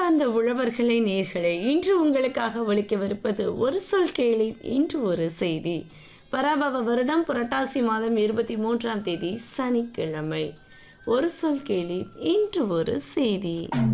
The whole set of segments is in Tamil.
அன்பார்ந்த உழவர்களே நேர்களே இன்று உங்களுக்காக ஒலிக்கவிருப்பது ஒரு சொல் கேளி இன்று ஒரு செய்தி பராபவ வருடம் புரட்டாசி மாதம் இருபத்தி மூன்றாம் தேதி சனிக்கிழமை ஒரு சொல் கேளி இன்று ஒரு செய்தி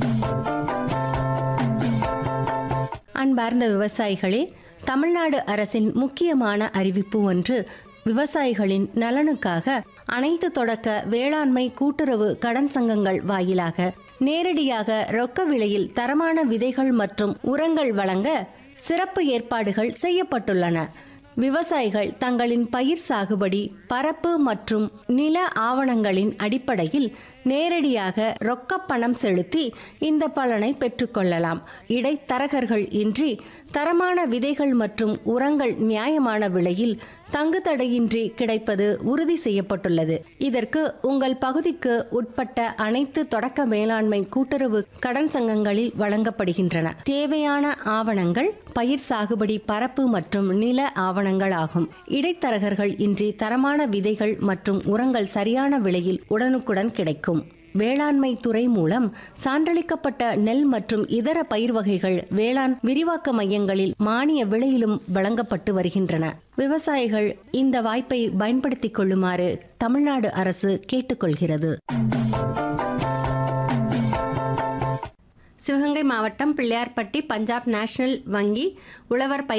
அன்பார்ந்த விவசாயிகளே தமிழ்நாடு அரசின் முக்கியமான அறிவிப்பு ஒன்று விவசாயிகளின் நலனுக்காக அனைத்து தொடக்க வேளாண்மை கூட்டுறவு கடன் சங்கங்கள் வாயிலாக நேரடியாக ரொக்க விலையில் தரமான விதைகள் மற்றும் உரங்கள் வழங்க சிறப்பு ஏற்பாடுகள் செய்யப்பட்டுள்ளன விவசாயிகள் தங்களின் பயிர் சாகுபடி பரப்பு மற்றும் நில ஆவணங்களின் அடிப்படையில் நேரடியாக ரொக்கப் பணம் செலுத்தி இந்த பலனை பெற்றுக்கொள்ளலாம் இடைத்தரகர்கள் இன்றி தரமான விதைகள் மற்றும் உரங்கள் நியாயமான விலையில் தங்குதடையின்றி கிடைப்பது உறுதி செய்யப்பட்டுள்ளது இதற்கு உங்கள் பகுதிக்கு உட்பட்ட அனைத்து தொடக்க மேலாண்மை கூட்டுறவு கடன் சங்கங்களில் வழங்கப்படுகின்றன தேவையான ஆவணங்கள் பயிர் சாகுபடி பரப்பு மற்றும் நில ஆவணங்கள் ஆகும் இடைத்தரகர்கள் இன்றி தரமான விதைகள் மற்றும் உரங்கள் சரியான விலையில் உடனுக்குடன் கிடைக்கும் வேளாண்மை துறை மூலம் சான்றளிக்கப்பட்ட நெல் மற்றும் இதர பயிர் வகைகள் வேளாண் விரிவாக்க மையங்களில் மானிய விலையிலும் வழங்கப்பட்டு வருகின்றன விவசாயிகள் இந்த வாய்ப்பை பயன்படுத்திக் கொள்ளுமாறு தமிழ்நாடு அரசு கேட்டுக்கொள்கிறது சிவகங்கை மாவட்டம் பிள்ளையார்பட்டி பஞ்சாப் நேஷனல் வங்கி உழவர் பயிர்